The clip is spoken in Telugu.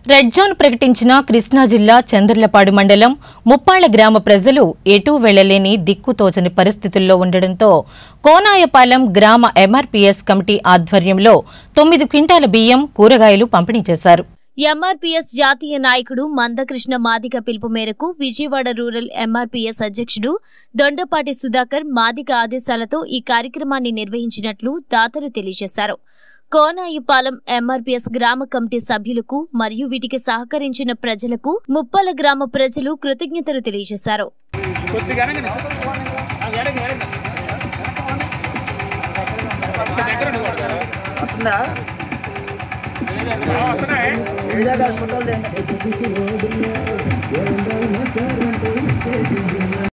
రెడ్ జోన్ ప్రకటించిన కృష్ణా జిల్లా చంద్రలపాడు మండలం ముప్పాళ్ల గ్రామ ప్రజలు ఎటూ వెళ్లలేని దిక్కుతోచని పరిస్థితుల్లో ఉండడంతో కోనాయపాలెం గ్రామ ఎంఆర్పీఎస్ కమిటీ ఆధ్వర్యంలో తొమ్మిది క్వింటాల బియ్యం కూరగాయలు పంపిణీ చేశారు ఎంఆర్పీఎస్ జాతీయ నాయకుడు మందకృష్ణ మాదిగ పిలుపు మేరకు విజయవాడ రూరల్ ఎంఆర్పీఎస్ అధ్యక్షుడు దొండపాటి సుధాకర్ మాదిగ ఆదేశాలతో ఈ కార్యక్రమాన్ని నిర్వహించినట్లు దాతలు తెలియజేశారు కోనాయిపాలెం ఎంఆర్పీఎస్ గ్రామ కమిటీ సభ్యులకు మరియు వీటికి సహకరించిన ప్రజలకు ముప్పల గ్రామ ప్రజలు కృతజ్ఞతలు తెలియజేశారు కొద్దిగా వెనక్కి రా. ఆ, వెనక్కి, వెనక్కి. కొంచెం దగ్గర ఉండి కొడతారా? వస్తుందా ఆ, వస్తున్నాయి. వీడియో కాల్ ఫోటోలు తీయండి.